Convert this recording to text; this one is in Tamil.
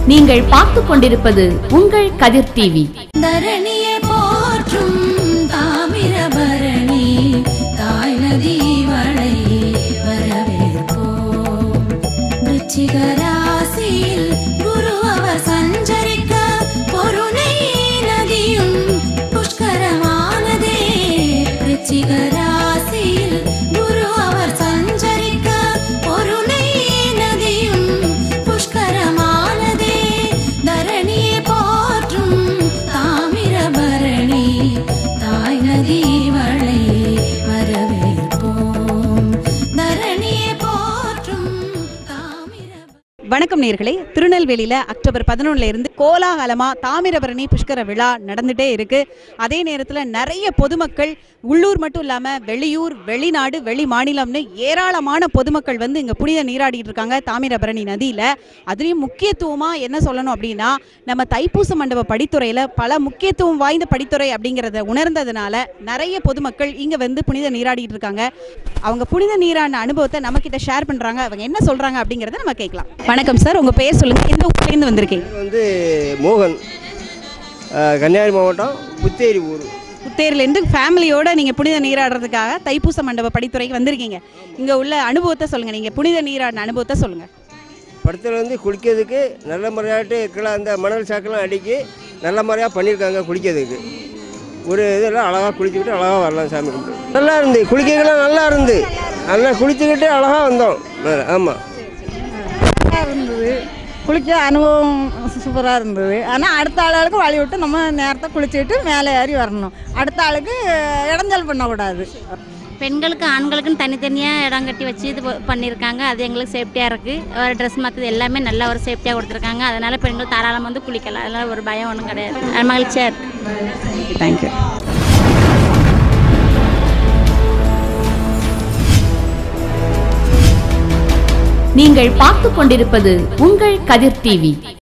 நீங்கள் பார்த்துக் கொண்டிருப்பது உங்கள் கதிர் டிவி தரணியை போற்றும் தாமிரபரணி தாய் நதி வளை வரவேற்போம் விருச்சிக ராசியில் குரு அவர் சஞ்சரிக்க பொருணை நதியும் புஷ்கரமானதே விருச்சிக ராசியில் குரு அவர் சஞ்சரிக்க பொருணை நதியும் புஷ்கரமானதே தரணியை போற்றும் தாமிரபரணி தாய் நதி வளை வரவேற்போம் தரணியை போற்றும் தாமிர வணக்கம் நேர்களே திருநெல்வேலியில அக்டோபர் பதினொன்னுல இருந்து கோலாகலமா தாமிரபரணி புஷ்கர விழா நடந்துட்டே இருக்கு அதே நேரத்துல நிறைய பொதுமக்கள் உள்ளூர் மட்டும் இல்லாம வெளியூர் வெளிநாடு வெளி மாநிலம்னு ஏராளமான பொதுமக்கள் வந்து இங்க புனித நீராடிட்டு இருக்காங்க தாமிரபரணி நதியில அதுலயும் முக்கியத்துவமா என்ன சொல்லணும் அப்படின்னா நம்ம தைப்பூச மண்டப படித்துறையில பல முக்கியத்துவம் வாய்ந்த படித்துறை அப்படிங்கறத உணர்ந்ததுனால நிறைய பொதுமக்கள் இங்க வந்து புனித நீராடிட்டு இருக்காங்க அவங்க புனித நீராடின அனுபவத்தை நம்ம கிட்ட ஷேர் பண்றாங்க அவங்க என்ன சொல்றாங்க அப்படிங்கறத நம்ம கேட்கலாம் வணக்கம் சார் உங்க பேர் சொல்லுங்க எந்த ஊர்ல இருந்து வந்திருக்கீங்க இது வந்து மோகன் அஹ், கன்னியாகுமரி மாவட்டம் புத்தேரி ஊர் புத்தேரில இருந்து ஃபேமிலியோட நீங்க புனித நீராடுறதுக்காக தைப்பூச மண்டப படித்துறைக்கு வந்திருக்கீங்க இங்க உள்ள அனுபவத்தை சொல்லுங்க நீங்க புனித நீராடின அனுபவத்தை சொல்லுங்க படத்தில் வந்து குளிக்கிறதுக்கு நல்ல முறையாட்டு கீழே அந்த மணல் சாக்கெல்லாம் அடுக்கி நல்ல முறையாக பண்ணியிருக்காங்க குளிக்கிறதுக்கு ஒரு இதெல்லாம் அழகாக குளிச்சுக்கிட்டு அழகாக வரலாம் சாமி கும்பிட்டு நல்லா இருந்து குளிக்கலாம் நல்லா இருந்து நல்லா குளிச்சுக்கிட்டு அழகாக வந்தோம் ஆமாம் நல்லா இருந்தது குளிக்க அனுபவம் சூப்பராக இருந்தது ஆனால் அடுத்த ஆளுக்கு வழி விட்டு நம்ம நேரத்தை குளிச்சுட்டு மேலே ஏறி வரணும் அடுத்த ஆளுக்கு இடைஞ்சல் பண்ணக்கூடாது பெண்களுக்கு ஆண்களுக்குன்னு தனித்தனியாக இடம் கட்டி வச்சு இது ப- பண்ணியிருக்காங்க அது எங்களுக்கு சேஃப்டியாக இருக்குது ஒரு ட்ரெஸ் மற்றது எல்லாமே நல்ல ஒரு சேஃப்டியாக கொடுத்துருக்காங்க அதனால் பெண்கள் தாராளமாக வந்து குளிக்கலாம் அதெல்லாம் ஒரு பயம் ஒன்றும் கிடையாது அது மகிழ்ச்சியாக இருக்குது தேங்க்யூ நீங்கள் பார்த்துக் கொண்டிருப்பது உங்கள் கதிர் டிவி